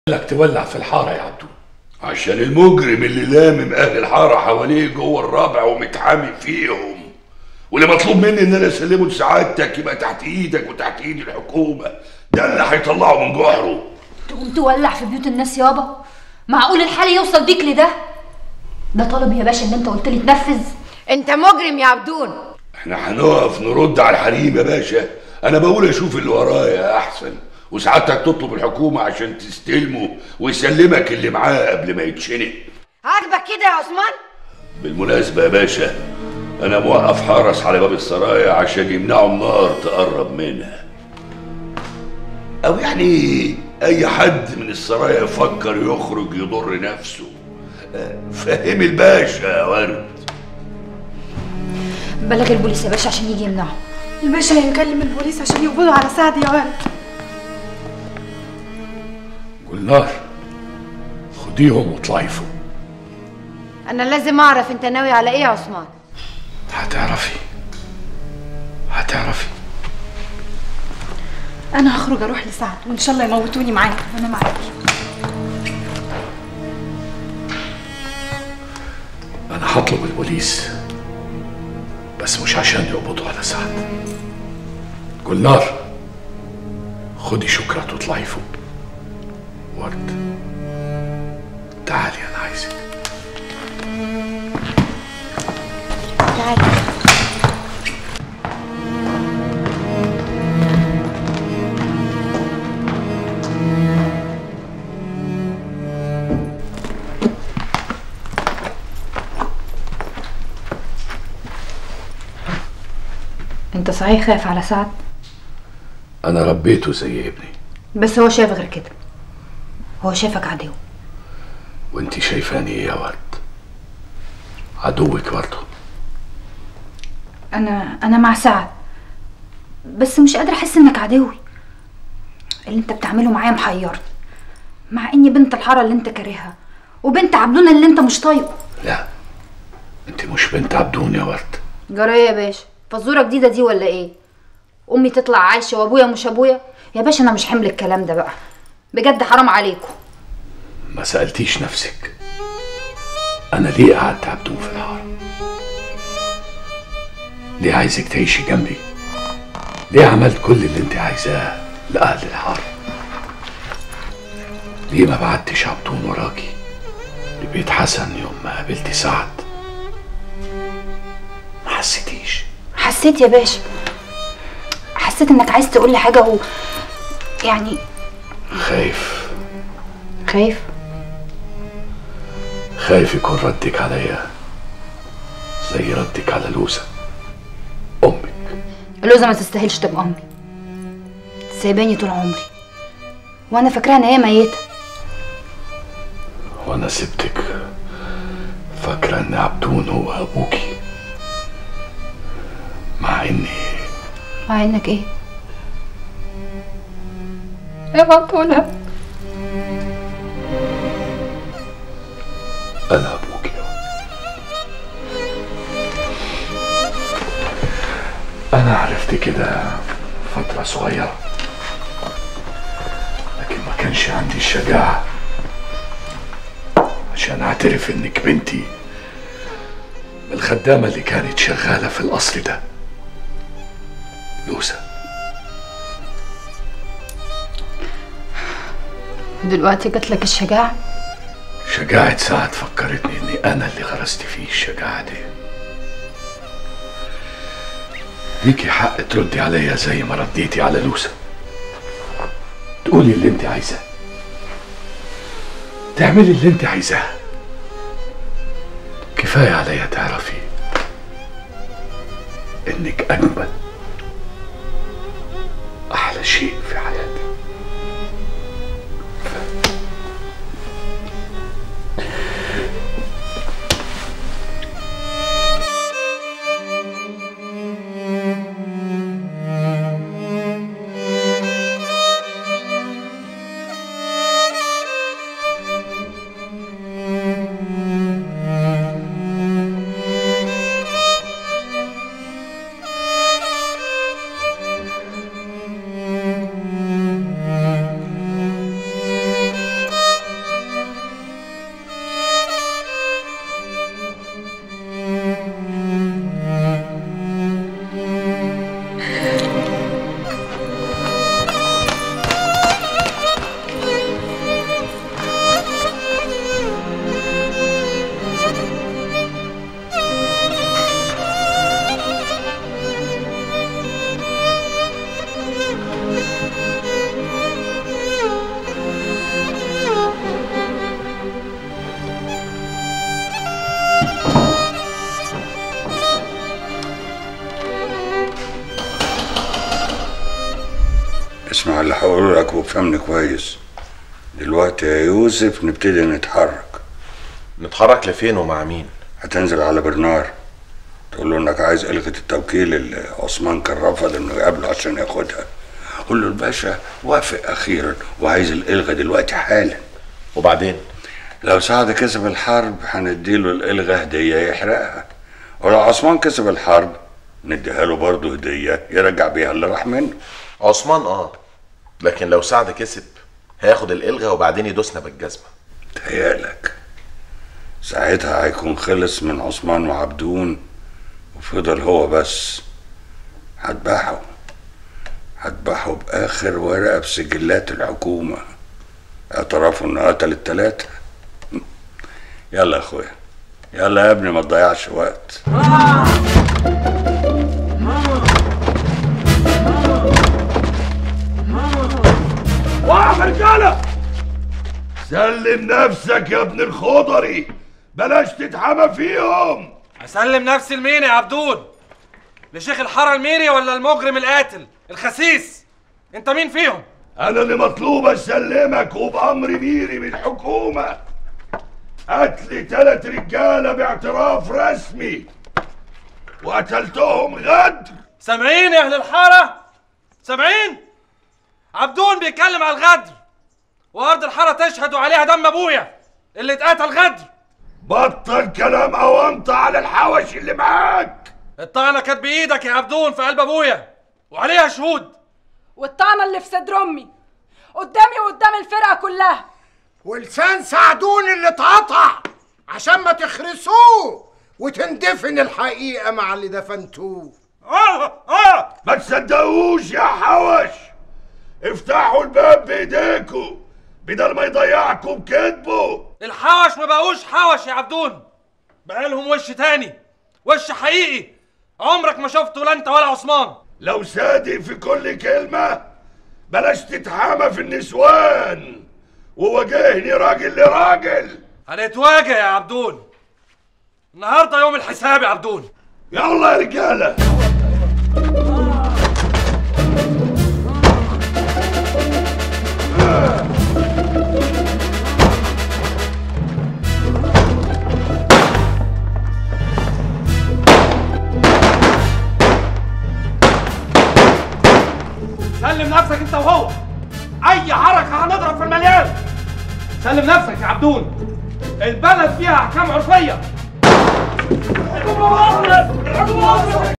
لك تولع في الحارة يا عبدو عشان المجرم اللي لامم اهل الحاره حواليه جوه الرابع ومتحامي فيهم واللي مطلوب مني ان انا اسلمه لسعادتك يبقى تحت ايدك وتحت ايد الحكومه ده اللي هيطلعه من جحره تقوم تولع في بيوت الناس يابا معقول الحال يوصل بيك لده ده طلب يا باشا ان انت قلت لي تنفذ انت مجرم يا عبدون احنا هنقف نرد على الحريم يا باشا انا بقول اشوف اللي ورايا احسن وسعادتك تطلب الحكومه عشان تستلمه ويسلمك اللي معاه قبل ما يتشنق عاجبك كده يا عثمان بالمناسبة يا باشا أنا موقف حرس على باب السرايا عشان يمنعوا النار تقرب منها أو يعني أي حد من السرايا يفكر يخرج يضر نفسه آه، فهم الباشا يا ورد بلغ البوليس يا باشا عشان يجي يمنعه الباشا هيكلم البوليس عشان يقبضوا على سعد يا ولد جولنار خديهم واطلعي فوق انا لازم اعرف انت ناوي على ايه يا عثمان هتعرفي هتعرفي انا هخرج اروح لسعد وان شاء الله يموتوني معاك وانا معاك أنا هطلب البوليس بس مش عشان يقبضوا على سعد جولنار خدي شكرة واطلعي فوق ورد تعالي أنا عايزك تعالى انت صحيح خايف على سعد أنا ربيته زي ابني بس هو شايف غير كده هو شايفك عدو وانتي شايفاني ايه يا ورد عدوك برضه انا انا مع سعد بس مش قادره احس انك عدوي اللي انت بتعمله معايا محيرني مع اني بنت الحاره اللي انت كارهها وبنت عبدون اللي انت مش طايقه لا انت مش بنت عبدون يا ورد جرايه يا باشا فزوره جديده دي ولا ايه امي تطلع عايشه وابويا مش ابويا يا باشا انا مش حمل الكلام ده بقى بجد حرام عليكم ما سألتيش نفسك أنا ليه قعدت عبدون في الحارة؟ ليه عايزك تعيشي جنبي؟ ليه عملت كل اللي انت عايزاه لأهل الحارة؟ ليه ما بعتش عبدون وراكي لبيت حسن يوم ما قابلتي سعد؟ ما حسيتيش حسيت يا باشا حسيت انك عايز تقول لي حاجه و يعني خايف خايف خايف يكون ردك عليا زي ردك على لوسة أمك لوزة ما تستاهلش تبقى امي سايباني طول عمري وانا فاكراها ان هي ميته وأنا سبتك فاكرة إن عبدون هو أبوكي مع إني مع انك ايه اوعى تقولها أنا أبوكي أنا عرفت كده فترة صغيرة لكن ما كانش عندي الشجاعة عشان أعترف إنك بنتي من الخدامة اللي كانت شغالة في القصر ده لوسة دلوقتي جات لك الشجاعه شجاعة سعد فكرتني إني أنا اللي غرست فيه الشجاعة دي ليكي حق تردي عليا زي ما رديتي على لوسة تقولي اللي انت عايزاه تعملي اللي انت عايزاه كفاية عليا تعرفي انك أجمل أحلى شيء في حياتي وافهمني كويس دلوقتي يا يوسف نبتدي نتحرك نتحرك لفين ومع مين هتنزل على برنار تقول له انك عايز الغة التوكيل اللي عثمان كان رفض انه يقابله عشان ياخدها قول له الباشا وافق اخيرا وعايز الالغة دلوقتي حالا وبعدين لو سعد كسب الحرب هنديله الالغة هدية يحرقها ولو عثمان كسب الحرب نديها له برضه هدية يرجع بيها اللي راح منه عثمان اه لكن لو سعد كسب هياخد الالغى وبعدين يدوسنا بالجزمه تهيألك ساعتها هيكون خلص من عثمان وعبدون وفضل هو بس هتباحه هتباحه بآخر ورقة بسجلات الحكومة اعترافه انه قتل التلاتة يلا يا اخويا يلا يا ابني ما تضيعش وقت واقف يا رجاله سلم نفسك يا ابن الخضري بلاش تتحمى فيهم اسلم نفسي لمين يا عبدون لشيخ الحاره الميري ولا المجرم القاتل الخسيس انت مين فيهم انا اللي مطلوب اسلمك وبامر ميري من الحكومه قتل تلات رجاله باعتراف رسمي وقتلتهم غدر سامعين يا اهل الحاره سامعين عبدون بيتكلم على الغدر وارض الحاره تشهد عليها دم ابويا اللي اتقتل غدر بطل كلام اوانطه على الحوش اللي معاك الطعنه كانت بايدك يا عبدون في قلب ابويا وعليها شهود والطعنه اللي في صدر امي قدامي وقدام الفرقه كلها ولسان سعدون اللي اتقطع عشان ما تخرسوه وتندفن الحقيقة مع اللي دفنتوه اه اه ما تصدقوش يا حوش افتحوا الباب بايديكوا بدل ما يضيعكم كذبه الحوش ما بقوش حوش يا عبدون بقى لهم وش تاني وش حقيقي عمرك ما شفته لا انت ولا عثمان لو صادق في كل كلمة بلاش تتحامى في النسوان وواجهني راجل لراجل هنتواجه يا عبدون النهارده يوم الحساب يا عبدون يلا يا رجالة سلم نفسك انت وهو اي حركه هنضرب في المليان سلم نفسك يا عبدون البلد فيها احكام عرفيه